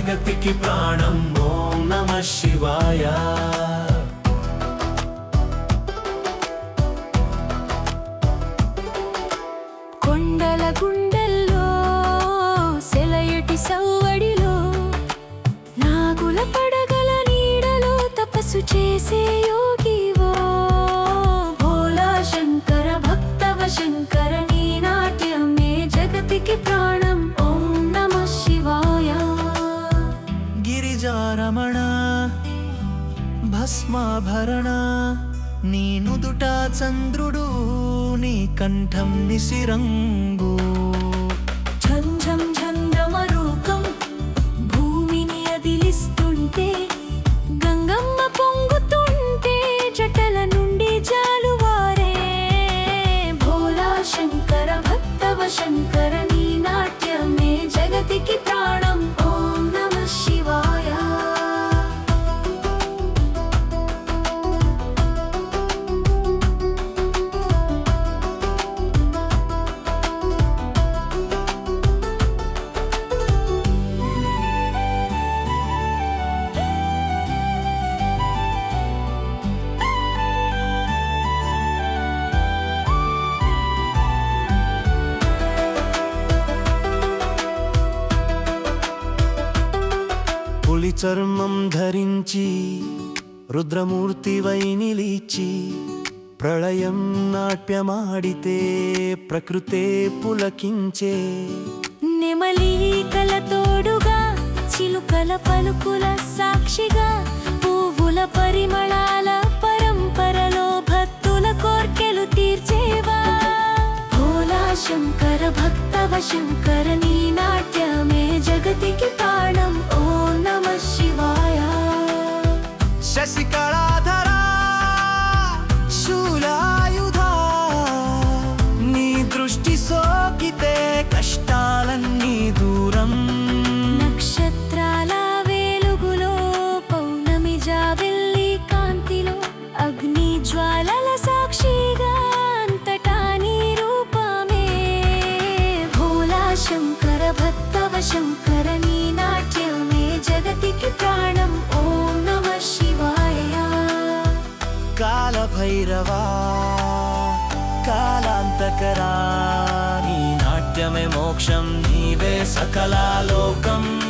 జగతికి ప్రాణం ఓం నమ శివాయ కొండల గుండెల్లో సెలయటి సవ్వడిలో నాగుల పడగల నీడలో తపస్సు చేసే యోగివో భోలా శంకర భక్తవ శంకర నీ నాట్యమే జగతికి ప్రాణం ఓం నమ శివాయ గిరిజారమణ భస్మాభరణ నీ నుదుట చంద్రుడు నీ కంఠం నిసిరంగు ఝం ఝం ఝండమరూపం భూమిని అదిలిస్తుంటే గంగమ్మ పొంగుతుంటే జటల నుండి జాలువారే భోలా శంకర భక్తవ శంకర నీ నాట్యమే జగతికి ప్రాణం ఓం నమ శివాయ పులి చర్మం ధరించి రుద్రమూర్తివై నిలిచి ప్రళయం నాట్యమాడితే ప్రకృతే పులకించే నెమలీకల తోడుగా చిలుకల పలుకుల సాక్షిగా పువ్వుల పరిమళాల పరంపరలో భక్తుల కోర్కెలు తీర్చేవా భోలా శంకర భక్తవ శంకర నీ నాట్యమే జగతికి ప్రాణం ఓ నమ శివాయ శశికళాధరా శూలాయుధా నీ దృష్టి సోకితే కష్టాలన్నీ దూరం నక్షత్రాల వెలుగులో పౌర్ణమి జాబిల్లి కాంతిలో అగ్ని జ్వాలల సాక్షిగా అంతటా నీ రూపమే భోలా శంకర భక్తవ శంకర నీ నాట్యమే జగతికి ప్రాణం ఓం నమ శివాయ కాలభైరవా కాలాంతకరా నీ నాట్యమే మోక్షం నీవే సకలాలోకం